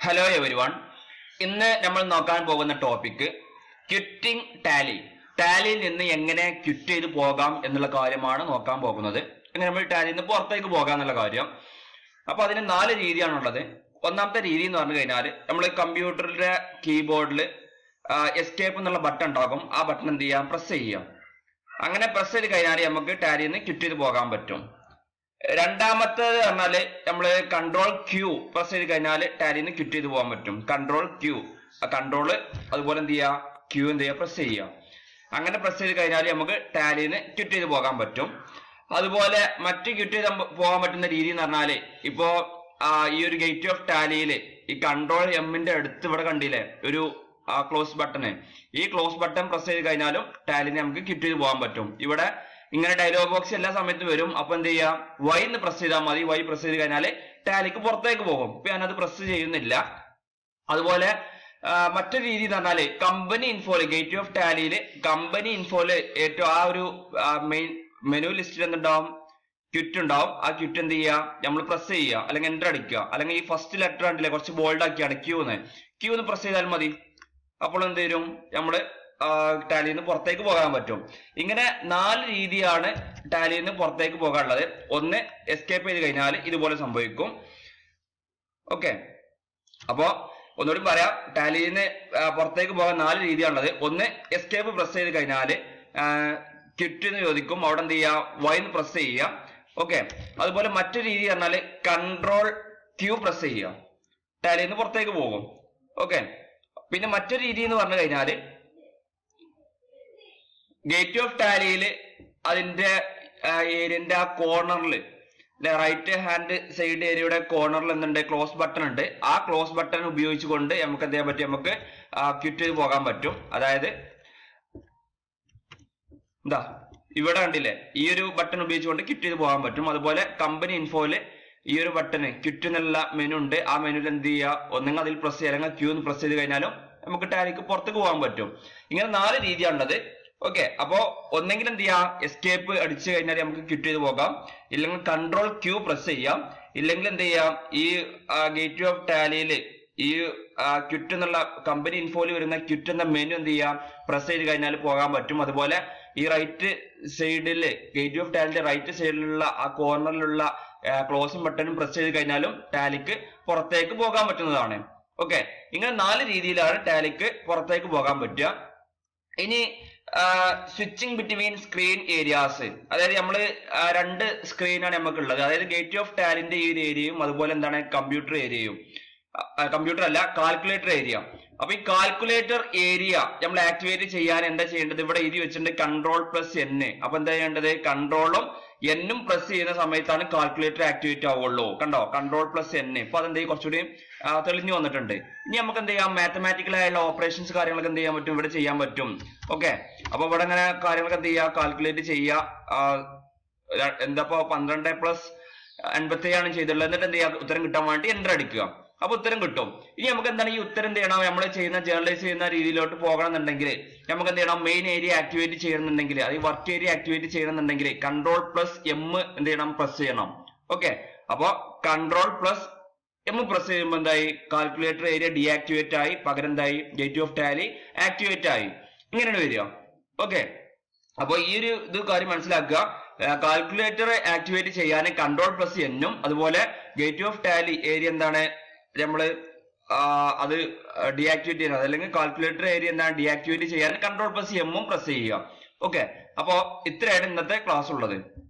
hello every one ഇന്ന് നമ്മൾ നോക്കാൻ പോകുന്ന ടോപ്പിക് ക്വിറ്റിംഗ് ടാലി ടാലിയിൽ നിന്ന് എങ്ങനെ ക്വിറ്റ് ചെയ്ത് പോകാം എന്നുള്ള കാര്യമാണ് നോക്കാൻ പോകുന്നത് എങ്ങനെ നമ്മൾ ടാലിയിൽ നിന്ന് പുറത്തേക്ക് പോകാം എന്നുള്ള കാര്യം അപ്പൊ അതിന് നാല് രീതിയാണുള്ളത് ഒന്നാമത്തെ രീതി എന്ന് പറഞ്ഞു കഴിഞ്ഞാൽ നമ്മൾ കമ്പ്യൂട്ടറിന്റെ കീബോർഡിൽ എസ്കേപ്പ് എന്നുള്ള ബട്ടൺ ഉണ്ടാകും ആ ബട്ടൺ എന്ത് ചെയ്യാം പ്രസ് ചെയ്യാം അങ്ങനെ പ്രസ് ചെയ്ത് കഴിഞ്ഞാൽ നമുക്ക് ടാലിയിൽ നിന്ന് ക്വിറ്റ് ചെയ്ത് പോകാൻ പറ്റും രണ്ടാമത്തേത് പറഞ്ഞാല് നമ്മള് കൺട്രോൾ ക്യൂ പ്രസ് ചെയ്ത് കഴിഞ്ഞാൽ ടാലിയിൽ നിന്ന് ക്വിറ്റ് ചെയ്ത് പോകാൻ പറ്റും കൺട്രോൾ ക്യൂ ആ കൺട്രോള് അതുപോലെ എന്ത് ചെയ്യാ ക്യൂ എന്ത് ചെയ്യാ പ്രസ് ചെയ്യാം അങ്ങനെ പ്രസ് ചെയ്ത് കഴിഞ്ഞാൽ നമുക്ക് ടാലിയിൽ നിന്ന് ക്വിറ്റ് ചെയ്ത് പോകാൻ പറ്റും അതുപോലെ മറ്റ് ക്വിറ്റ് ചെയ്ത് പോകാൻ പറ്റുന്ന രീതി എന്ന് പറഞ്ഞാല് ഇപ്പോ ആ, ഈ ഒരു ഗേറ്റ് ഓഫ് ടാലിയില് ഈ കൺട്രോൾ എമ്മിന്റെ അടുത്ത് ഇവിടെ കണ്ടില്ലേ ഒരു ക്ലോസ് ബട്ടണ് ഈ ക്ലോസ് ബട്ടൺ പ്രസ് ചെയ്ത് കഴിഞ്ഞാലും ടാലിനെ നമുക്ക് ക്വിറ്റ് ചെയ്ത് പോകാൻ പറ്റും ഇവിടെ ഇങ്ങനെ ഡയലോഗ് ബോക്സ് എല്ലാ സമയത്തും വരും അപ്പൊ എന്ത് ചെയ്യാം വൈ എന്ന് പ്രസ് ചെയ്താൽ മതി വൈ പ്രസ് ചെയ്ത് കഴിഞ്ഞാൽ ടാലിക്ക് പുറത്തേക്ക് പോകും ഇപ്പൊ ഞാനത് പ്രസ് ചെയ്യുന്നില്ല അതുപോലെ ആ, മറ്റൊരു രീതി എന്ന് പറഞ്ഞാല് കമ്പനി ഇൻഫോല് ഗേറ്റ് ഓഫ് ടാലിയില് കമ്പനി ഇൻഫോല് ഏറ്റവും ആ ഒരു മെയിൻ മെനു ലിസ്റ്റിൽ എന്തുണ്ടാവും ക്വിറ്റ് ഉണ്ടാവും ആ ക്വിറ്റ് എന്ത് ചെയ്യുക നമ്മൾ പ്രസ് ചെയ്യുക അല്ലെങ്കിൽ എൻ്റർ അടിക്കുക അല്ലെങ്കിൽ ഈ ഫസ്റ്റ് ലെറ്റർ കണ്ടില്ലേ കുറച്ച് ബോൾഡ് ആക്കിയാണ് ക്യൂ എന്ന് ക്യൂ എന്ന് പ്രസ് ചെയ്താൽ മതി അപ്പോൾ എന്ത് വരും നമ്മള് ടാലിയിൽ നിന്ന് പുറത്തേക്ക് പോകാൻ പറ്റും ഇങ്ങനെ നാല് രീതിയാണ് ടാലിയിൽ നിന്ന് പുറത്തേക്ക് പോകാനുള്ളത് ഒന്ന് എസ്കേപ്പ് ചെയ്ത് കഴിഞ്ഞാൽ ഇതുപോലെ സംഭവിക്കും ഓക്കെ അപ്പോ ഒന്നുകൂടി പറയാം ടാലിയിൽ നിന്ന് പുറത്തേക്ക് പോകാൻ നാല് രീതിയാണുള്ളത് ഒന്ന് എസ്കേപ്പ് പ്രസ് ചെയ്ത് കഴിഞ്ഞാൽ ക്വിറ്റ് എന്ന് ചോദിക്കും അവിടെ എന്ത് ചെയ്യുക വൈന്ന് പ്രസ് ചെയ്യുക ഓക്കെ അതുപോലെ മറ്റൊരു രീതി പറഞ്ഞാൽ കൺട്രോൾ ക്യൂ പ്രസ് ചെയ്യുക ടാലിയിൽ നിന്ന് പുറത്തേക്ക് പോകും ഓക്കെ പിന്നെ മറ്റൊരു രീതി എന്ന് പറഞ്ഞു കഴിഞ്ഞാൽ ഗേറ്റ് ഓഫ് ടാലിയിൽ അതിന്റെ ഏരിയന്റെ ആ കോർണറിൽ റൈറ്റ് ഹാൻഡ് സൈഡ് ഏരിയയുടെ കോർണറിൽ എന്തുണ്ട് ക്ലോസ് ബട്ടൺ ഉണ്ട് ആ ക്ലോസ് ബട്ടൺ ഉപയോഗിച്ചുകൊണ്ട് നമുക്ക് എന്ത് ചെയ്യാൻ പറ്റും നമുക്ക് ക്വിറ്റ് ചെയ്ത് പോകാൻ പറ്റും അതായത് എന്താ ഇവിടെ കണ്ടില്ലേ ഈ ഒരു ബട്ടൺ ഉപയോഗിച്ചുകൊണ്ട് ക്വിറ്റ് ചെയ്ത് പോകാൻ പറ്റും അതുപോലെ കമ്പനി ഇൻഫോയില് ഈ ഒരു ബട്ടണ് ക്വിറ്റ് എന്നുള്ള മെനു ഉണ്ട് ആ മെനുവിൽ എന്ത് ചെയ്യുക ഒന്നെങ്കിൽ അതിൽ പ്രസ് ചെയ്യുക അല്ലെങ്കിൽ ക്യൂ പ്രസ് ചെയ്ത് കഴിഞ്ഞാലും നമുക്ക് ടാലിക്ക് പുറത്തേക്ക് പോകാൻ പറ്റും ഇങ്ങനെ നാല് രീതിയാണുള്ളത് ഓക്കെ അപ്പോ ഒന്നെങ്കിൽ എന്ത് ചെയ്യാം എസ്കേപ്പ് അടിച്ചു കഴിഞ്ഞാൽ നമുക്ക് ക്വിറ്റ് ചെയ്ത് പോകാം ഇല്ലെങ്കിൽ കൺട്രോൾ ക്യൂ പ്രസ് ചെയ്യാം ഇല്ലെങ്കിൽ എന്ത് ചെയ്യാം ഈ ഗേറ്റ് ഓഫ് ടാലിയില് ഈ ക്വിറ്റ് എന്നുള്ള കമ്പനി ഇൻഫോയിൽ വരുന്ന ക്വിറ്റ് എന്ന മെനു എന്ത് ചെയ്യാം പ്രസ് ചെയ്ത് കഴിഞ്ഞാൽ പോകാൻ പറ്റും അതുപോലെ ഈ റൈറ്റ് സൈഡില് ഗേറ്റ് ഓഫ് ടാലിന്റെ റൈറ്റ് സൈഡിലുള്ള ആ കോർണറിലുള്ള ക്ലോസിംഗ് ബട്ടണും പ്രസ് ചെയ്ത് കഴിഞ്ഞാലും ടാലിക്ക് പുറത്തേക്ക് പോകാൻ പറ്റുന്നതാണ് ഓക്കെ ഇങ്ങനെ നാല് രീതിയിലാണ് ടാലിക്ക് പുറത്തേക്ക് പോകാൻ പറ്റുക ഇനി സ്വിച്ചിങ് ബിറ്റ്വീൻ സ്ക്രീൻ ഏരിയാസ് അതായത് നമ്മൾ രണ്ട് സ്ക്രീനാണ് നമുക്ക് ഉള്ളത് അതായത് ഗേറ്റ് ഓഫ് ടാലിന്റെ ഈ ഒരു ഏരിയയും അതുപോലെ എന്താണ് കമ്പ്യൂട്ടർ ഏരിയയും കമ്പ്യൂട്ടർ അല്ല കാൽക്കുലേറ്റർ ഏരിയ അപ്പൊ ഈ കാൽക്കുലേറ്റർ ഏരിയ നമ്മൾ ആക്ടിവേറ്റ് ചെയ്യാൻ എന്താ ചെയ്യേണ്ടത് ഇവിടെ എഴുതി വെച്ചിട്ടുണ്ട് കൺട്രോൾ പ്ലസ് എൻ അപ്പൊ എന്താ ചെയ്യേണ്ടത് കൺട്രോളും എന്നും പ്രസ് ചെയ്യുന്ന സമയത്താണ് കാൽക്കുലേറ്റർ ആക്ടിവേറ്റ് ആവുള്ളൂ കണ്ടോ കൺട്രോൾ പ്ലസ് എൻ ഇപ്പൊ അതെന്താ കുറച്ചുകൂടി ആ, തെളിഞ്ഞു വന്നിട്ടുണ്ട് ഇനി നമുക്ക് എന്ത് ചെയ്യാം മാത്തമാറ്റിക്കൽ ആയുള്ള ഓപ്പറേഷൻസ് കാര്യങ്ങളൊക്കെ എന്ത് ചെയ്യാൻ പറ്റും ഇവിടെ ചെയ്യാൻ പറ്റും ഓക്കെ അപ്പൊ ഇവിടെ ഇങ്ങനെ കാര്യങ്ങളൊക്കെ എന്ത് ചെയ്യുക കാൽക്കുലേറ്റ് ചെയ്യുക ആ, ര- എന്താ പന്ത്രണ്ട് പ്ലസ് എൺപത്തി ആണ് ചെയ്തിട്ടുള്ളത് എന്നിട്ട് എന്ത് ചെയ്യുക ഉത്തരം കിട്ടാൻ വേണ്ടി എൻ്റർ അടിക്കുക അപ്പൊ ഉത്തരം കിട്ടും ഇനി നമുക്ക് എന്താണ് ഈ ഉത്തരം എന്ത് ചെയ്യണം നമ്മൾ ചെയ്യുന്ന ജേർണലൈസ് ചെയ്യുന്ന രീതിയിലോട്ട് പോകണം എന്നുണ്ടെങ്കിൽ നമുക്ക് എന്ത് ചെയ്യണം മെയിൻ ഏരിയ ആക്ടിവേറ്റ് ചെയ്യണമെന്നുണ്ടെങ്കിൽ അത് വർക്ക് ഏരിയ ആക്ടിവേറ്റ് ചെയ്യണമെന്നുണ്ടെങ്കിൽ കൺട്രോൾ പ്ലസ് എം എന്ത് ചെയ്യണം പ്രസ് ചെയ്യണം ഓക്കെ അപ്പൊ കൺട്രോൾ പ്ലസ് എം പ്രസ് ചെയ്യുമ്പോൾ എന്തായി കാൽക്കുലേറ്റർ ഏരിയ ഡീആക്ടിവേറ്റ് ആയി പകരം എന്തായി ഗേറ്റ് ഓഫ് ടാലി ആക്ടിവേറ്റ് ആയി ഇങ്ങനെയാണ് വരിക ഓക്കെ അപ്പോൾ ഈ ഒരു ഇത് കാര്യം മനസ്സിലാക്കുക കാൽക്കുലേറ്റർ ആക്ടിവേറ്റ് ചെയ്യാൻ കൺട്രോൾ പ്ലസ് എന്നും അതുപോലെ ഗേറ്റ് ഓഫ് ടാലി ഏരിയ എന്താണ് നമ്മള് ആ, അത് ഡീആക്ടിവേറ്റ് ചെയ്യുന്നത് അല്ലെങ്കിൽ കാൽക്കുലേറ്റർ ഏരിയ എന്താണ് ഡീആക്ടിവേറ്റ് ചെയ്യാൻ കൺട്രോൾ പ്ലസ് എമ്മും പ്രസ് ചെയ്യുക ഓക്കെ അപ്പോ ഇത്രയാണ് ഇന്നത്തെ ക്ലാസ് ഉള്ളത്